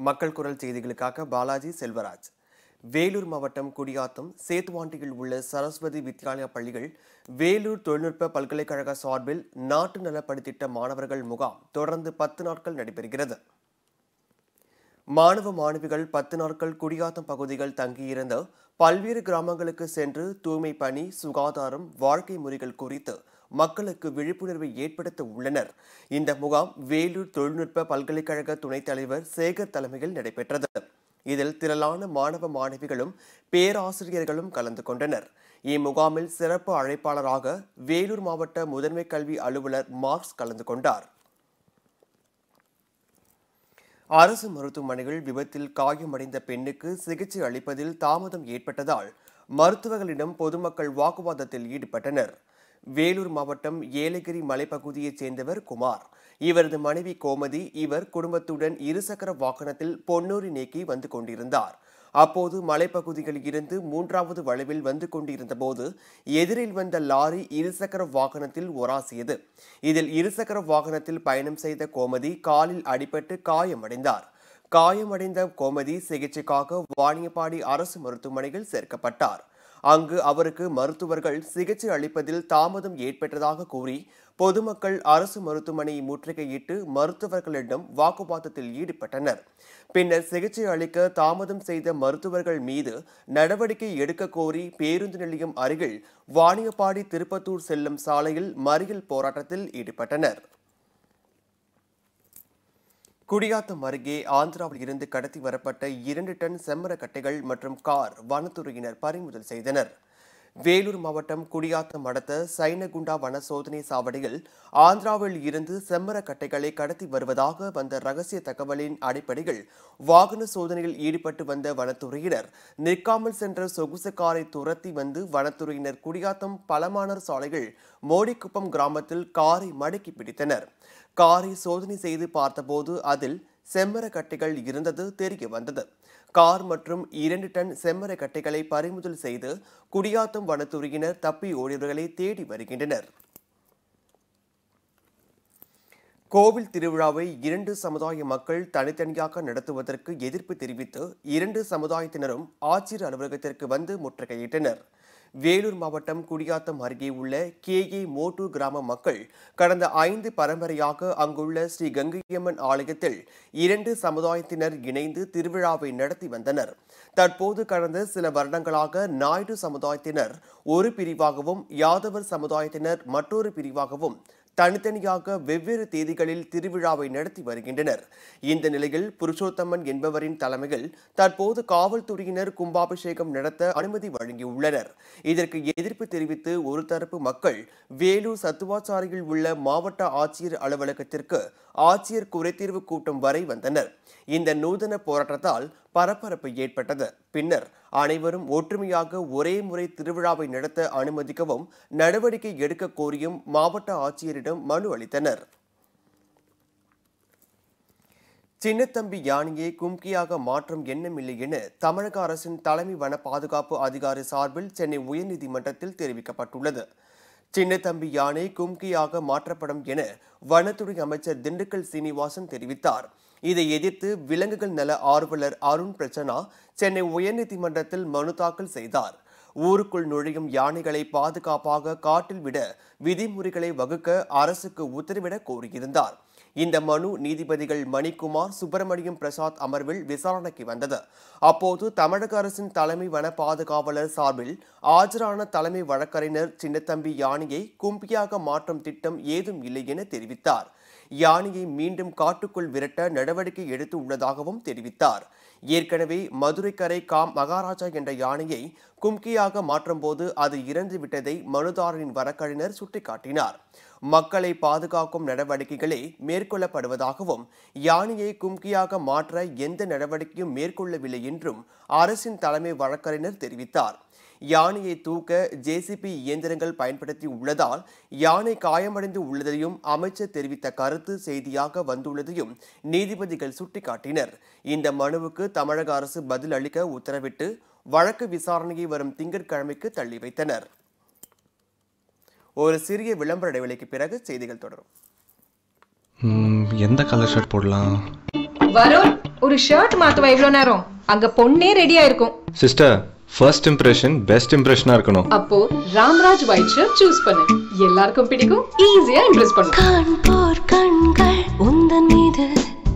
மக்கள் குரல் செய்திகளுக்காக பாலாஜி செல்வராஜ் வேலூர் மாவட்டம் குடியாத்தம் சேத்துவாண்டியில் உள்ள சரஸ்வதி வித்யாலயா பள்ளிகள் வேலூர் தொழில்நுட்ப பல்கலைக்கழக சார்பில் நாட்டு நலப்பணித்திட்ட மாணவர்கள் முகாம் தொடர்ந்து பத்து நாட்கள் நடைபெறுகிறது மாணவ மாணவிகள் பத்து நாட்கள் குடியாத்தம் பகுதிகள் தங்கியிருந்த பல்வேறு கிராமங்களுக்கு சென்று தூய்மை பணி சுகாதாரம் வாழ்க்கை முறைகள் குறித்து மக்களுக்கு விழிப்புணர்வை ஏற்படுத்த உள்ளனர் இந்த முகாம் வேலூர் தொழில்நுட்ப பல்கலைக்கழக துணைத் தலைவர் சேகர் தலைமையில் நடைபெற்றது இதில் திரளான மாணவ மாணவிகளும் பேராசிரியர்களும் கலந்து கொண்டனர் இம்முகாமில் சிறப்பு அழைப்பாளராக வேலூர் மாவட்ட முதன்மை கல்வி அலுவலர் மார்க்ஸ் கலந்து கொண்டார் அரசு மருத்துவமனைகள் விபத்தில் காயமடைந்த பெண்ணுக்கு சிகிச்சை அளிப்பதில் தாமதம் ஏற்பட்டதால் மருத்துவர்களிடம் பொதுமக்கள் வாக்குவாதத்தில் ஈடுபட்டனர் வேலூர் மாவட்டம் ஏலகிரி மலைப்பகுதியைச் சேர்ந்தவர் குமார் இவரது மனைவி கோமதி இவர் குடும்பத்துடன் இருசக்கர வாகனத்தில் பொன்னூரி நோக்கி வந்து கொண்டிருந்தார் அப்போது மலைப்பகுதிகளில் இருந்து மூன்றாவது வளைவில் வந்து கொண்டிருந்த போது எதிரில் வந்த லாரி இருசக்கர வாகனத்தில் ஒராசியது இதில் இருசக்கர வாகனத்தில் பயணம் செய்த கோமதி காலில் அடிபட்டு காயமடைந்தார் காயமடைந்த கோமதி சிகிச்சைக்காக வாணியப்பாடி அரசு மருத்துவமனையில் சேர்க்கப்பட்டார் அங்கு அவருக்கு மருத்துவர்கள் சிகிச்சை அளிப்பதில் தாமதம் ஏற்பட்டதாக கூறி பொதுமக்கள் அரசு மருத்துவமனையை முற்றுகையிட்டு மருத்துவர்களிடம் வாக்குவாதத்தில் ஈடுபட்டனர் பின்னர் சிகிச்சை அளிக்க தாமதம் செய்த மருத்துவர்கள் மீது நடவடிக்கை எடுக்க கோரி பேருந்து நிலையம் அருகில் வாணியப்பாடி திருப்பத்தூர் செல்லும் சாலையில் மறியல் போராட்டத்தில் ஈடுபட்டனர் குடியாத்தம் அருகே ஆந்திராவில் இருந்து கடத்தி வரப்பட்ட இரண்டு டன் செம்மரக்கட்டைகள் மற்றும் கார் வனத்துறையினர் பறிமுதல் செய்தனர் வேலூர் மாவட்டம் குடியாத்தம் அடுத்த சைனகுண்டா வன சோதனை சாவடியில் ஆந்திராவில் இருந்து செம்மரக்கட்டைகளை கடத்தி வருவதாக வந்த ரகசிய தகவலின் அடிப்படையில் வாகன சோதனையில் ஈடுபட்டு வந்த வனத்துறையினர் நிற்காமல் சென்ற சொகுசு காரை துரத்தி வந்து வனத்துறையினர் குடியாத்தம் பலமானர் சாலையில் மோடிக்குப்பம் கிராமத்தில் காரை மடக்கி பிடித்தனர் காரை சோதனை செய்து பார்த்தபோது அதில் செம்மரக்கட்டைகள் இருந்தது தெரிய வந்தது கார் மற்றும் இரண்டு டன் செம்மரக்கட்டைகளை பறிமுதல் செய்து குடியாத்தம் வனத்துறையினர் தப்பி ஓடியவர்களை தேடி வருகின்றனர் கோவில் திருவிழாவை இரண்டு சமுதாய மக்கள் தனித்தனியாக நடத்துவதற்கு எதிர்ப்பு தெரிவித்து இரண்டு சமுதாயத்தினரும் ஆட்சியர் அலுவலகத்திற்கு வந்து முற்றுகையிட்டனர் வேலூர் மாவட்டம் குடியாத்தம் அருகே உள்ள கே ஏ மோட்டூர் கிராம மக்கள் கடந்த ஐந்து பரம்பரையாக அங்குள்ள ஸ்ரீ கங்கையம்மன் ஆலயத்தில் இரண்டு சமுதாயத்தினர் இணைந்து திருவிழாவை நடத்தி வந்தனர் தற்போது கடந்த சில வருடங்களாக நாயுடு சமுதாயத்தினர் ஒரு பிரிவாகவும் யாதவர் சமுதாயத்தினர் மற்றொரு பிரிவாகவும் தனித்தனியாக வெவ்வேறு தேதிகளில் திருவிழாவை நடத்தி வருகின்றனர் இந்த நிலையில் புருஷோத்தமன் என்பவரின் தலைமையில் தற்போது காவல்துறையினர் கும்பாபிஷேகம் நடத்த அனுமதி வழங்கியுள்ளனர் இதற்கு எதிர்ப்பு தெரிவித்து ஒரு தரப்பு மக்கள் வேலூர் சத்துவாச்சாரியில் உள்ள மாவட்ட ஆட்சியர் அலுவலகத்திற்கு ஆட்சியர் குறைதீர்வு கூட்டம் வரை வந்தனர் இந்த நூதன போராட்டத்தால் பரபரப்பு ஏற்பட்டது பின்னர் அனைவரும் ஒற்றுமையாக ஒரே முறை திருவிழாவை நடத்த அனுமதிக்கவும் நடவடிக்கை எடுக்க கோரியும் மாவட்ட ஆட்சியரிடம் மனு அளித்தனர் சின்னத்தம்பி யானையை கும்கியாக மாற்றும் எண்ணமில்லை என தமிழக அரசின் தலைமை வன பாதுகாப்பு அதிகாரி சார்பில் சென்னை உயர்நீதிமன்றத்தில் தெரிவிக்கப்பட்டுள்ளது சின்னத்தம்பி யானை கும்கியாக மாற்றப்படும் என வனத்துறை அமைச்சர் திண்டுக்கல் சீனிவாசன் தெரிவித்தார் இதை எதிர்த்து விலங்குகள் நல ஆர்வலர் அருண் பிரச்சனா சென்னை உயர்நீதிமன்றத்தில் மனு தாக்கல் செய்தார் ஊருக்குள் நுழையும் யானைகளை பாதுகாப்பாக காட்டில் விட விதிமுறைகளை வகுக்க அரசுக்கு உத்தரவிட கோரியிருந்தார் இந்த மனு நீதிபதிகள் மணிக்குமார் சுப்பிரமணியம் பிரசாத் அமர்வில் விசாரணைக்கு வந்தது அப்போது தமிழக அரசின் தலைமை வன பாதுகாவலர் சார்பில் ஆஜரான தலைமை வழக்கறிஞர் சின்னத்தம்பி யானையை கும்பியாக மாற்றும் திட்டம் ஏதும் இல்லை என தெரிவித்தார் யானையை மீண்டும் காட்டுக்குள் விரட்ட நடவடிக்கை எடுத்து உள்ளதாகவும் தெரிவித்தார் ஏற்கனவே மதுரைக்கரை காம் மகாராஜா என்ற யானையை கும்கியாக மாற்றும்போது அது இறந்து விட்டதை மனுதாரரின் வழக்கறிஞர் சுட்டிக்காட்டினார் மக்களை பாதுகாக்கும் நடவடிக்கைகளே மேற்கொள்ளப்படுவதாகவும் யானையை கும்கியாக மாற்ற எந்த நடவடிக்கையும் மேற்கொள்ளவில்லை என்றும் அரசின் தலைமை வழக்கறிஞர் தெரிவித்தார் யானையை தூக்க ஜேசிபி இயந்திரங்கள் பயன்படுத்தி உள்ளதால் யானை காயமடைந்து உள்ளதையும் அமைச்சர் தெரிவித்த கருத்து செய்தியாக வந்துள்ளதையும் நீதிபதிகள் சுட்டிக்காட்டினர் இந்த மனுவுக்கு தமிழக அரசு பதில் அளிக்க உத்தரவிட்டு வழக்கு விசாரணையை வரும் திங்கட்கிழமைக்கு தள்ளி வைத்தனர் ஒரு சிறிய விளம்பர இடைவெளிக்கு பிறகு செய்திகள் தொடரும் ம், எந்த கலர் ஷர்ட் போடலாம் வருண் ஒரு ஷர்ட் மாத்துவா இவ்ளோ நேரம் அங்க பொண்ணே ரெடியா இருக்கும் சிஸ்டர் ஃபர்ஸ்ட் இம்ப்ரெஷன் பெஸ்ட் இம்ப்ரெஷனாக இருக்கணும் அப்போ ராம்ராஜ் ஒயிட் ஷர்ட் சூஸ் பண்ணு எல்லாருக்கும் பிடிக்கும் ஈஸியா இம்ப்ரெஸ் பண்ணும் காண்போர் கண்கள் உந்தன் மீது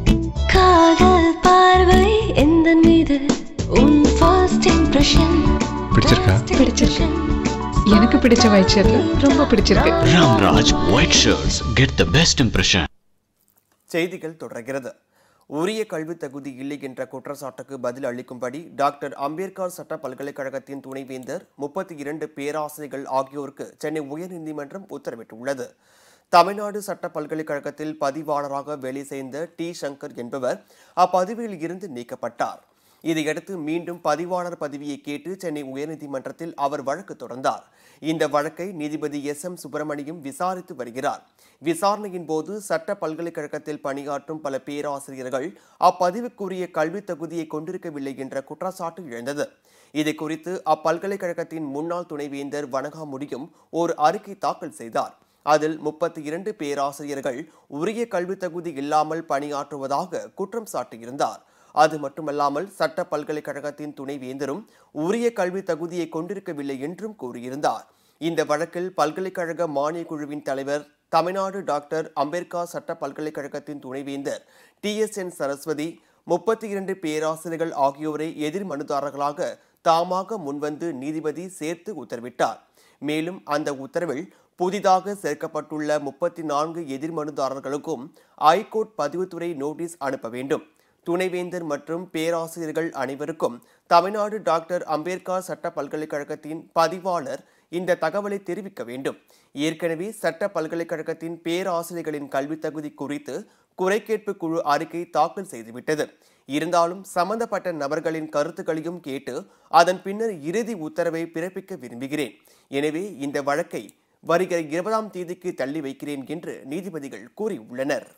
காதல் பார்வை எந்த மீது உன் ஃபர்ஸ்ட் இம்ப்ரெஷன் பிடிச்சிருக்கா? பிடிச்சிருக்கு. எனக்கு பிடிச்ச ஒயிட் ஷர்ட் ரொம்ப பிடிச்சிருக்கு Ramraj White Shirts. Get the best impression. செய்திகள் தொடர்கிறது உரிய கல்வி தகுதி இல்லை என்ற குற்றச்சாட்டுக்கு பதில் அளிக்கும்படி டாக்டர் அம்பேத்கர் சட்ட பல்கலைக்கழகத்தின் துணைவேந்தர் முப்பத்தி இரண்டு பேராசிரியர்கள் ஆகியோருக்கு சென்னை உயர்நீதிமன்றம் உத்தரவிட்டுள்ளது தமிழ்நாடு சட்ட பல்கலைக்கழகத்தில் பதிவாளராக வேலை செய்த டி சங்கர் என்பவர் அப்பதவியில் இருந்து நீக்கப்பட்டார் இதையடுத்து மீண்டும் பதிவாளர் பதவியை கேட்டு சென்னை உயர்நீதிமன்றத்தில் அவர் வழக்கு தொடர்ந்தார் இந்த வழக்கை நீதிபதி எஸ் எம் சுப்பிரமணியம் விசாரித்து வருகிறார் விசாரணையின் போது சட்ட பல்கலைக்கழகத்தில் பணியாற்றும் பல பேராசிரியர்கள் அப்பதிவுக்குரிய கல்வி தகுதியை கொண்டிருக்கவில்லை என்ற குற்றச்சாட்டு எழுந்தது இது குறித்து அப்பல்கலைக்கழகத்தின் முன்னாள் துணைவேந்தர் வணங்காமுடியும் ஒரு அறிக்கை தாக்கல் செய்தார் அதில் முப்பத்தி இரண்டு பேராசிரியர்கள் உரிய கல்வி தகுதி இல்லாமல் பணியாற்றுவதாக குற்றம் சாட்டியிருந்தார் அது மட்டுமல்லாமல் சட்ட பல்கலைக்கழகத்தின் துணைவேந்தரும் உரிய கல்வி தகுதியை கொண்டிருக்கவில்லை என்றும் கூறியிருந்தார் இந்த வழக்கில் பல்கலைக்கழக மானியக் குழுவின் தலைவர் தமிழ்நாடு டாக்டர் அம்பேத்கர் சட்ட பல்கலைக்கழகத்தின் துணைவேந்தர் டி எஸ் என் சரஸ்வதி முப்பத்தி இரண்டு பேராசிரியர்கள் ஆகியோரை எதிர் மனுதாரர்களாக தாமாக முன்வந்து நீதிபதி சேர்த்து உத்தரவிட்டார் மேலும் அந்த உத்தரவில் புதிதாக சேர்க்கப்பட்டுள்ள முப்பத்தி நான்கு எதிர் மனுதாரர்களுக்கும் ஐகோர்ட் பதிவுத்துறை நோட்டீஸ் அனுப்ப வேண்டும் துணைவேந்தர் மற்றும் பேராசிரியர்கள் அனைவருக்கும் தமிழ்நாடு டாக்டர் அம்பேத்கர் சட்ட பல்கலைக்கழகத்தின் பதிவாளர் இந்த தகவலை தெரிவிக்க வேண்டும் ஏற்கனவே சட்ட பல்கலைக்கழகத்தின் பேராசிரியர்களின் கல்வி தகுதி குறித்து குறைகேட்பு குழு அறிக்கை தாக்கல் செய்துவிட்டது இருந்தாலும் சம்பந்தப்பட்ட நபர்களின் கருத்துக்களையும் கேட்டு அதன் பின்னர் இறுதி உத்தரவை பிறப்பிக்க விரும்புகிறேன் எனவே இந்த வழக்கை வருகிற இருபதாம் தேதிக்கு தள்ளி வைக்கிறேன் என்று நீதிபதிகள் கூறியுள்ளனர்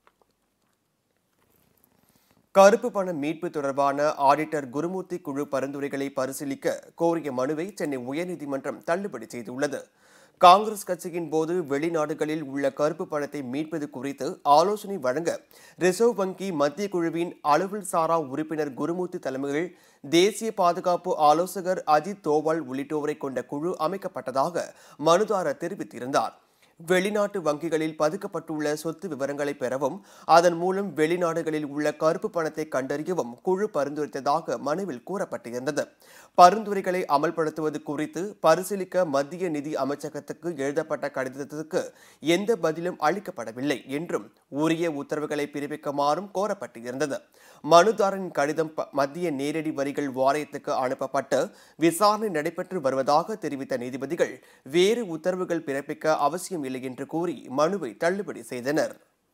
கருப்பு பண மீட்பு தொடர்பான ஆடிட்டர் குருமூர்த்தி குழு பரிந்துரைகளை பரிசீலிக்க கோரிய மனுவை சென்னை உயர்நீதிமன்றம் தள்ளுபடி செய்துள்ளது காங்கிரஸ் கட்சியின் போது வெளிநாடுகளில் உள்ள கருப்பு பணத்தை மீட்பது குறித்து ஆலோசனை வழங்க ரிசர்வ் வங்கி மத்திய குழுவின் அலுவல் சாரா உறுப்பினர் குருமூர்த்தி தலைமையில் தேசிய பாதுகாப்பு ஆலோசகர் அஜித் தோவல் உள்ளிட்டோரை கொண்ட குழு அமைக்கப்பட்டதாக மனுதாரர் தெரிவித்திருந்தார் வெளிநாட்டு வங்கிகளில் பதுக்கப்பட்டுள்ள சொத்து விவரங்களை பெறவும் அதன் மூலம் வெளிநாடுகளில் உள்ள கருப்பு பணத்தை கண்டறியவும் குழு பரிந்துரைத்ததாக மனுவில் கூறப்பட்டிருந்தது பரிந்துரைகளை அமல்படுத்துவது குறித்து பரிசீலிக்க மத்திய நிதி அமைச்சகத்துக்கு எழுதப்பட்ட கடிதத்துக்கு எந்த பதிலும் அளிக்கப்படவில்லை என்றும் உரிய உத்தரவுகளை பிறப்பிக்குமாறும் கோரப்பட்டிருந்தது மனுதாரரின் கடிதம் ப- மத்திய நேரடி வரிகள் வாரியத்துக்கு அனுப்பப்பட்டு விசாரணை நடைபெற்று வருவதாக தெரிவித்த நீதிபதிகள் வேறு உத்தரவுகள் பிறப்பிக்க அவசியம் இல்லை என்று கூறி மனுவை தள்ளுபடி செய்தனர்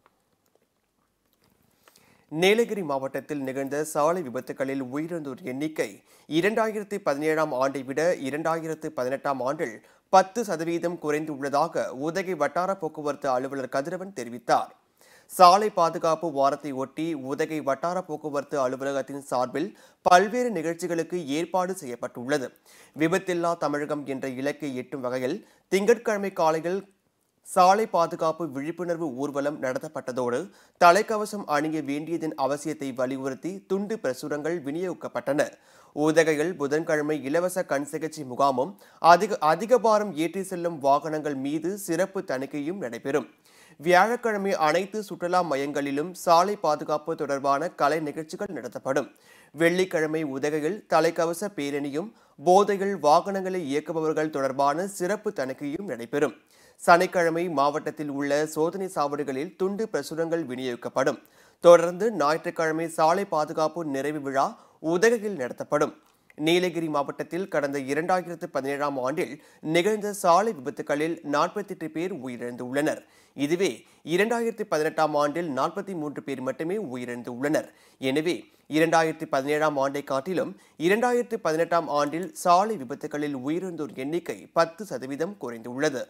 நீலகிரி மாவட்டத்தில் நிகழ்ந்த சாலை விபத்துகளில் உயிரிழந்தோர் எண்ணிக்கை இரண்டாயிரத்தி பதினேழாம் ஆண்டை விட இரண்டாயிரத்து பதினெட்டாம் ஆண்டில் பத்து சதவீதம் குறைந்துள்ளதாக உதகை வட்டார போக்குவரத்து அலுவலர் கதிரவன் தெரிவித்தார் சாலை பாதுகாப்பு வாரத்தை ஒட்டி உதகை வட்டார போக்குவரத்து அலுவலகத்தின் சார்பில் பல்வேறு நிகழ்ச்சிகளுக்கு ஏற்பாடு செய்யப்பட்டுள்ளது விபத்தில்லா தமிழகம் என்ற இலக்கை எட்டும் வகையில் திங்கட்கிழமை காலையில் சாலை பாதுகாப்பு விழிப்புணர்வு ஊர்வலம் நடத்தப்பட்டதோடு தலைக்கவசம் அணிய வேண்டியதன் அவசியத்தை வலியுறுத்தி துண்டு பிரசுரங்கள் விநியோகிக்கப்பட்டன உதகையில் புதன்கிழமை இலவச கண் சிகிச்சை முகாமும் அதிக அதிக பாரம் ஏற்றி செல்லும் வாகனங்கள் மீது சிறப்பு தணிக்கையும் நடைபெறும் வியாழக்கிழமை அனைத்து சுற்றுலா மையங்களிலும் சாலை பாதுகாப்பு தொடர்பான கலை நிகழ்ச்சிகள் நடத்தப்படும் வெள்ளிக்கிழமை உதகையில் தலைக்கவச பேரணியும் போதையில் வாகனங்களை இயக்குபவர்கள் தொடர்பான சிறப்பு தணிக்கையும் நடைபெறும் சனிக்கிழமை மாவட்டத்தில் உள்ள சோதனை சாவடிகளில் துண்டு பிரசுரங்கள் விநியோகிக்கப்படும் தொடர்ந்து ஞாயிற்றுக்கிழமை சாலை பாதுகாப்பு நிறைவு விழா உதகையில் நடத்தப்படும் நீலகிரி மாவட்டத்தில் கடந்த இரண்டாயிரத்து பதினேழாம் ஆண்டில் நிகழ்ந்த சாலை விபத்துகளில் நாற்பத்தெட்டு பேர் உயிரிழந்துள்ளனர் இதுவே இரண்டாயிரத்தி பதினெட்டாம் ஆண்டில் நாற்பத்தி மூன்று பேர் மட்டுமே உயிரிழந்துள்ளனர் எனவே இரண்டாயிரத்தி பதினேழாம் ஆண்டை காட்டிலும் இரண்டாயிரத்தி பதினெட்டாம் ஆண்டில் சாலை விபத்துகளில் உயிரிழந்தோர் எண்ணிக்கை பத்து சதவீதம் குறைந்துள்ளது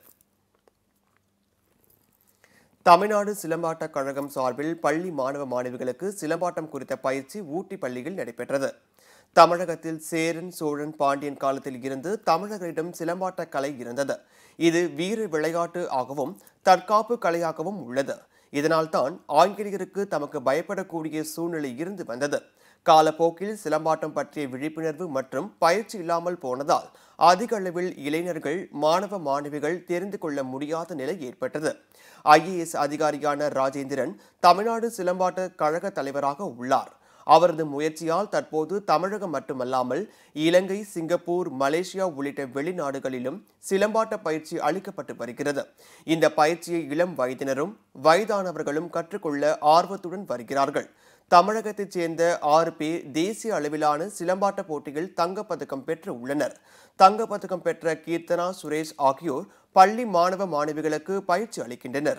தமிழ்நாடு சிலம்பாட்டக் கழகம் சார்பில் பள்ளி மாணவ மாணவிகளுக்கு சிலம்பாட்டம் குறித்த பயிற்சி ஊட்டி பள்ளியில் நடைபெற்றது தமிழகத்தில் சேரன் சோழன் பாண்டியன் காலத்தில் இருந்து தமிழர்களிடம் சிலம்பாட்ட கலை இருந்தது இது வீர விளையாட்டு ஆகவும் தற்காப்பு கலையாகவும் உள்ளது இதனால்தான் ஆங்கிலேயருக்கு தமக்கு பயப்படக்கூடிய சூழ்நிலை இருந்து வந்தது காலப்போக்கில் சிலம்பாட்டம் பற்றிய விழிப்புணர்வு மற்றும் பயிற்சி இல்லாமல் போனதால் அதிக அளவில் இளைஞர்கள் மாணவ மாணவிகள் தெரிந்து கொள்ள முடியாத நிலை ஏற்பட்டது ஐஏஎஸ் அதிகாரியான ராஜேந்திரன் தமிழ்நாடு சிலம்பாட்ட கழக தலைவராக உள்ளார் அவரது முயற்சியால் தற்போது தமிழகம் மட்டுமல்லாமல் இலங்கை சிங்கப்பூர் மலேசியா உள்ளிட்ட வெளிநாடுகளிலும் சிலம்பாட்ட பயிற்சி அளிக்கப்பட்டு வருகிறது இந்த பயிற்சியை இளம் வயதினரும் வயதானவர்களும் கற்றுக்கொள்ள ஆர்வத்துடன் வருகிறார்கள் தமிழகத்தைச் சேர்ந்த ஆறு பேர் தேசிய அளவிலான சிலம்பாட்ட போட்டியில் தங்கப்பதக்கம் பெற்று உள்ளனர் தங்கப்பதக்கம் பெற்ற கீர்த்தனா சுரேஷ் ஆகியோர் பள்ளி மாணவ மாணவிகளுக்கு பயிற்சி அளிக்கின்றனர்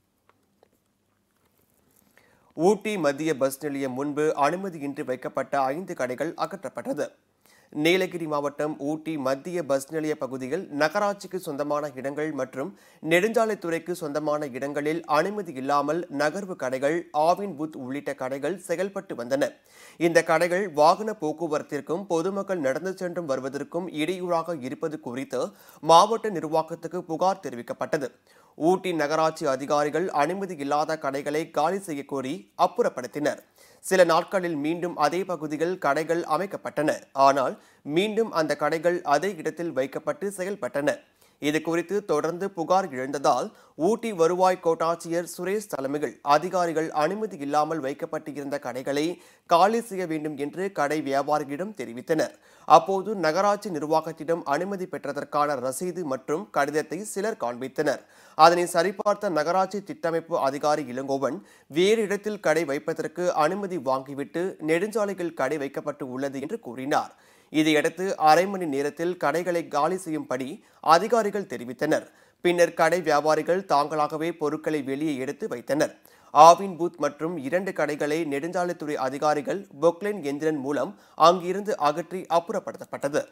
ஊட்டி மத்திய பஸ் நிலையம் முன்பு அனுமதியின்றி வைக்கப்பட்ட ஐந்து கடைகள் அகற்றப்பட்டது நீலகிரி மாவட்டம் ஊட்டி மத்திய பஸ் நிலைய பகுதியில் நகராட்சிக்கு சொந்தமான இடங்கள் மற்றும் நெடுஞ்சாலைத்துறைக்கு சொந்தமான இடங்களில் அனுமதி இல்லாமல் நகர்வு கடைகள் ஆவின் புத் உள்ளிட்ட கடைகள் செயல்பட்டு வந்தன இந்த கடைகள் வாகன போக்குவரத்திற்கும் பொதுமக்கள் நடந்து சென்றும் வருவதற்கும் இடையூறாக இருப்பது குறித்து மாவட்ட நிர்வாகத்துக்கு புகார் தெரிவிக்கப்பட்டது ஊட்டி நகராட்சி அதிகாரிகள் அனுமதி இல்லாத கடைகளை காலி செய்ய கோரி அப்புறப்படுத்தினர் சில நாட்களில் மீண்டும் அதே பகுதியில் கடைகள் அமைக்கப்பட்டன ஆனால் மீண்டும் அந்த கடைகள் அதே இடத்தில் வைக்கப்பட்டு செயல்பட்டன இது குறித்து தொடர்ந்து புகார் எழுந்ததால் ஊட்டி வருவாய் கோட்டாட்சியர் சுரேஷ் தலைமையில் அதிகாரிகள் அனுமதி இல்லாமல் வைக்கப்பட்டிருந்த கடைகளை காலி செய்ய வேண்டும் என்று கடை வியாபாரிகளிடம் தெரிவித்தனர் அப்போது நகராட்சி நிர்வாகத்திடம் அனுமதி பெற்றதற்கான ரசீது மற்றும் கடிதத்தை சிலர் காண்பித்தனர் அதனை சரிபார்த்த நகராட்சி திட்டமைப்பு அதிகாரி இளங்கோவன் வேறு இடத்தில் கடை வைப்பதற்கு அனுமதி வாங்கிவிட்டு நெடுஞ்சாலையில் கடை வைக்கப்பட்டு உள்ளது என்று கூறினார் இதையடுத்து அரை மணி நேரத்தில் கடைகளை காலி செய்யும்படி அதிகாரிகள் தெரிவித்தனர் பின்னர் கடை வியாபாரிகள் தாங்களாகவே பொருட்களை வெளியே எடுத்து வைத்தனர் ஆவின் பூத் மற்றும் இரண்டு கடைகளை நெடுஞ்சாலைத்துறை அதிகாரிகள் பொக்லைன் எந்திரன் மூலம் அங்கிருந்து அகற்றி அப்புறப்படுத்தப்பட்டது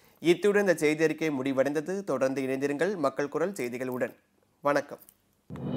இத்துடன் இந்த செய்தி அறிக்கை முடிவடைந்தது தொடர்ந்து இணைந்திருங்கள் மக்கள் குரல் செய்திகளுடன் வணக்கம்